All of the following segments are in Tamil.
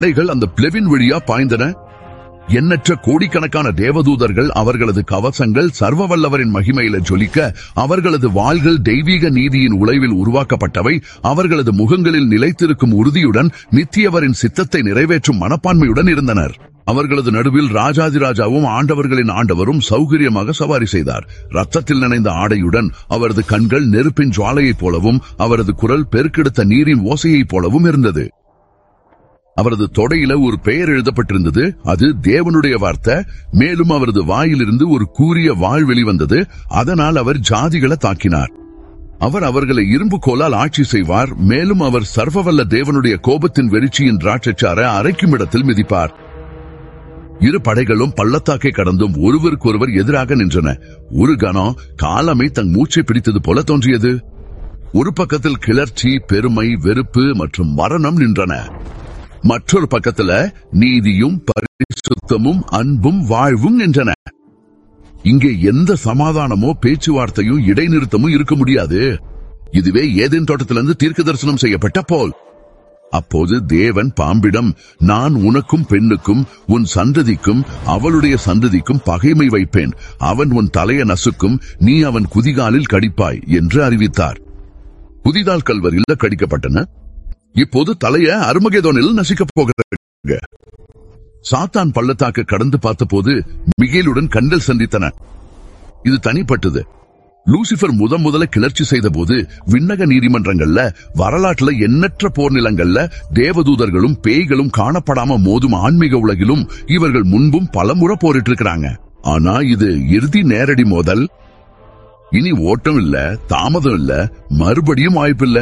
படைகள் அந்த பிளவின் வழியா பாய்ந்தன எண்ணற்ற கோடிக்கணக்கான தேவதூதர்கள் அவர்களது கவசங்கள் சர்வ வல்லவரின் மகிமையில ஜொலிக்க அவர்களது வாள்கள் தெய்வீக நீதியின் உழைவில் உருவாக்கப்பட்டவை அவர்களது முகங்களில் நிலைத்திருக்கும் உறுதியுடன் நித்தியவரின் சித்தத்தை நிறைவேற்றும் மனப்பான்மையுடன் இருந்தனர் அவர்களது நடுவில் ராஜாதிராஜாவும் ஆண்டவர்களின் ஆண்டவரும் சௌகரியமாக சவாரி செய்தார் ரத்தத்தில் நனைந்த ஆடையுடன் அவரது கண்கள் நெருப்பின் ஜுவாலையைப் போலவும் அவரது குரல் பெருக்கெடுத்த நீரின் ஓசையைப் போலவும் இருந்தது அவரது தொடையில ஒரு பெயர் எழுதப்பட்டிருந்தது அது தேவனுடைய வார்த்தை மேலும் அவரது வாயிலிருந்து ஒரு கூரிய வாழ் வெளிவந்தது அதனால் அவர் ஜாதிகளை தாக்கினார் அவர் அவர்களை இரும்பு கோலால் ஆட்சி செய்வார் மேலும் அவர் சர்வவல்ல தேவனுடைய கோபத்தின் வெறிச்சியின் திராட்சைச்சார அரைக்கும் இடத்தில் மிதிப்பார் இரு படைகளும் பள்ளத்தாக்கை கடந்தும் ஒருவருக்கொருவர் எதிராக நின்றன ஒரு கணம் காலமை தன் மூச்சை பிடித்தது போல தோன்றியது ஒரு பக்கத்தில் கிளர்ச்சி பெருமை வெறுப்பு மற்றும் மரணம் நின்றன மற்றொரு பக்கத்துல நீதியும் பரிசுத்தமும் அன்பும் வாழ்வும் நின்றன இங்கே எந்த சமாதானமோ பேச்சுவார்த்தையும் இடைநிறுத்தமும் இருக்க முடியாது இதுவே ஏதேன் தோட்டத்திலிருந்து தீர்க்க தரிசனம் செய்யப்பட்ட போல் அப்போது தேவன் பாம்பிடம் நான் உனக்கும் பெண்ணுக்கும் உன் சந்ததிக்கும் அவளுடைய சந்ததிக்கும் பகைமை வைப்பேன் அவன் உன் தலைய நசுக்கும் நீ அவன் குதிகாலில் கடிப்பாய் என்று அறிவித்தார் குதிகால் கல்வரில் கடிக்கப்பட்டன இப்போது தலைய அருமகேதோனில் நசிக்கப் போகிறாங்க சாத்தான் பள்ளத்தாக்கு கடந்து பார்த்தபோது மிகேலுடன் கண்டல் சந்தித்தன இது தனிப்பட்டது லூசிபர் முத முதல கிளர்ச்சி செய்த போது விண்ணக நீதிமன்றங்கள்ல வரலாற்றுல எண்ணற்ற போர் நிலங்கள்ல தேவதூதர்களும் பேய்களும் காணப்படாம மோதும் ஆன்மீக உலகிலும் இவர்கள் முன்பும் பலமுறை போரிட்டு இருக்கிறாங்க ஆனா இது இறுதி நேரடி மோதல் இனி ஓட்டம் இல்ல தாமதம் இல்ல மறுபடியும் வாய்ப்பில்ல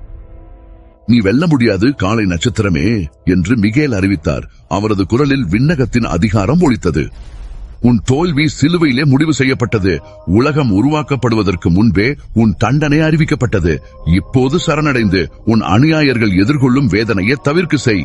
நீ வெல்ல முடியாது காலை நட்சத்திரமே என்று மிகேல் அறிவித்தார் அவரது குரலில் விண்ணகத்தின் அதிகாரம் ஒழித்தது உன் தோல்வி சிலுவையிலே முடிவு செய்யப்பட்டது உலகம் உருவாக்கப்படுவதற்கு முன்பே உன் தண்டனை அறிவிக்கப்பட்டது இப்போது சரணடைந்து உன் அநியாயர்கள் எதிர்கொள்ளும் வேதனையை தவிர்க்க செய்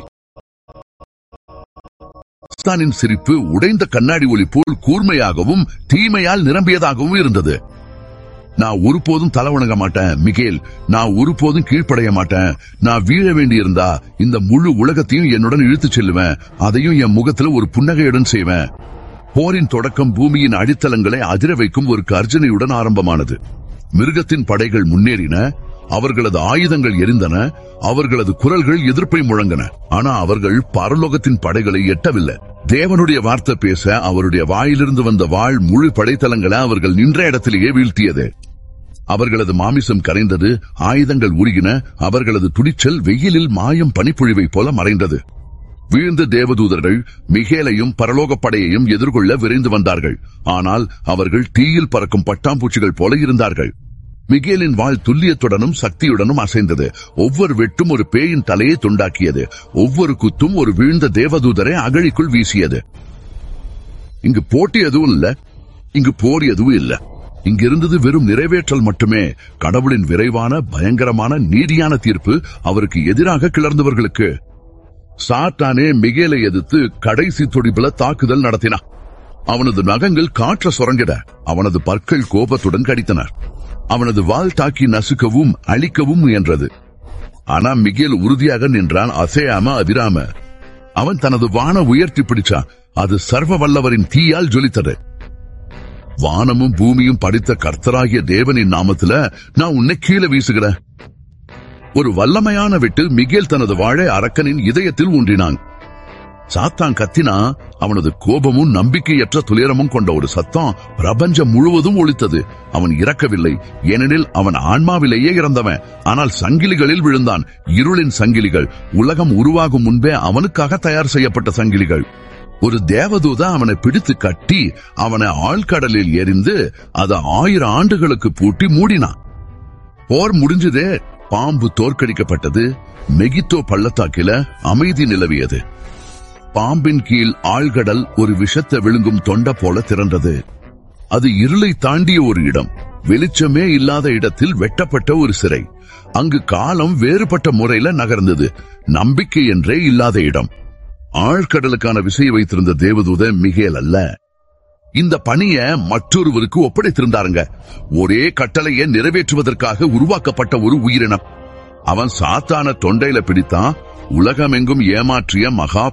சாத்தானின் சிரிப்பு உடைந்த கண்ணாடி ஒளி போல் கூர்மையாகவும் தீமையால் நிரம்பியதாகவும் இருந்தது நான் ஒருபோதும் தலை வணங்க மாட்டேன் மிகேல் நான் ஒருபோதும் கீழ்ப்படைய மாட்டேன் நான் வீழ வேண்டியிருந்தா இந்த முழு உலகத்தையும் என்னுடன் இழுத்துச் செல்லுவேன் அதையும் என் முகத்துல ஒரு புன்னகையுடன் செய்வேன் போரின் தொடக்கம் பூமியின் அடித்தளங்களை அதிர வைக்கும் ஒரு கர்ஜனையுடன் ஆரம்பமானது மிருகத்தின் படைகள் முன்னேறின அவர்களது ஆயுதங்கள் எரிந்தன அவர்களது குரல்கள் எதிர்ப்பை முழங்கன ஆனா அவர்கள் பரலோகத்தின் படைகளை எட்டவில்லை தேவனுடைய வார்த்தை பேச அவருடைய வாயிலிருந்து வந்த வாழ் முழு படைத்தளங்களை அவர்கள் நின்ற இடத்திலேயே வீழ்த்தியது அவர்களது மாமிசம் கரைந்தது ஆயுதங்கள் உருகின அவர்களது துணிச்சல் வெயிலில் மாயம் பனிப்பொழிவை போல மறைந்தது வீழ்ந்த தேவதூதர்கள் மிகேலையும் பரலோக படையையும் எதிர்கொள்ள விரைந்து வந்தார்கள் ஆனால் அவர்கள் தீயில் பறக்கும் பட்டாம்பூச்சிகள் போல இருந்தார்கள் மிகேலின் வாழ் துல்லியத்துடனும் சக்தியுடனும் அசைந்தது ஒவ்வொரு வெட்டும் ஒரு பேயின் தலையை துண்டாக்கியது ஒவ்வொரு குத்தும் ஒரு வீழ்ந்த தேவதூதரை அகழிக்குள் வீசியது இங்கு போட்டி எதுவும் இல்ல இங்கு போர் எதுவும் இல்ல இங்கிருந்தது வெறும் நிறைவேற்றல் மட்டுமே கடவுளின் விரைவான பயங்கரமான நீதியான தீர்ப்பு அவருக்கு எதிராக கிளர்ந்தவர்களுக்கு சாத்தானே மிகேலை எதிர்த்து கடைசி துடிப்புல தாக்குதல் நடத்தினான் அவனது நகங்கள் காற்ற சுரங்கிட அவனது பற்கள் கோபத்துடன் கடித்தன அவனது வால் தாக்கி நசுக்கவும் அழிக்கவும் முயன்றது ஆனா மிகேல் உறுதியாக நின்றான் அசையாம அதிராம அவன் தனது வான உயர்த்தி பிடிச்சான் அது சர்வ வல்லவரின் தீயால் ஜொலித்தது வானமும் பூமியும் படித்த கர்த்தராகிய தேவனின் நாமத்துல நான் உன்னை கீழே வீசுகிறேன் ஒரு வல்லமையான விட்டு மிகேல் தனது வாழை அரக்கனின் இதயத்தில் ஊன்றினான் சாத்தான் கத்தினா அவனது கோபமும் நம்பிக்கையற்ற துயரமும் கொண்ட ஒரு சத்தம் பிரபஞ்சம் முழுவதும் ஒழித்தது அவன் இறக்கவில்லை ஏனெனில் அவன் ஆன்மாவிலேயே இறந்தவன் ஆனால் சங்கிலிகளில் விழுந்தான் இருளின் சங்கிலிகள் உலகம் உருவாகும் முன்பே அவனுக்காக தயார் செய்யப்பட்ட சங்கிலிகள் ஒரு தேவதூத அவனை பிடித்து கட்டி அவனை ஆழ்கடலில் எரிந்து அதை ஆயிரம் ஆண்டுகளுக்கு பூட்டி மூடினான் போர் முடிஞ்சதே பாம்பு தோற்கடிக்கப்பட்டது மெகித்தோ பள்ளத்தாக்கில அமைதி நிலவியது பாம்பின் கீழ் ஆழ்கடல் ஒரு விஷத்தை விழுங்கும் தொண்ட போல திரண்டது அது இருளை தாண்டிய ஒரு இடம் வெளிச்சமே இல்லாத இடத்தில் வெட்டப்பட்ட ஒரு சிறை அங்கு காலம் வேறுபட்ட முறையில நகர்ந்தது நம்பிக்கை என்றே இல்லாத இடம் ஆழ்கடலுக்கான விசையை வைத்திருந்த தேவதூத மிகேல் அல்ல இந்த பணிய மற்றொருவருக்கு ஒப்படைத்திருந்தாருங்க ஒரே கட்டளையை நிறைவேற்றுவதற்காக உருவாக்கப்பட்ட ஒரு உயிரினம் அவன் சாத்தான தொண்டையில பிடித்தான் உலகமெங்கும் ஏமாற்றிய மகா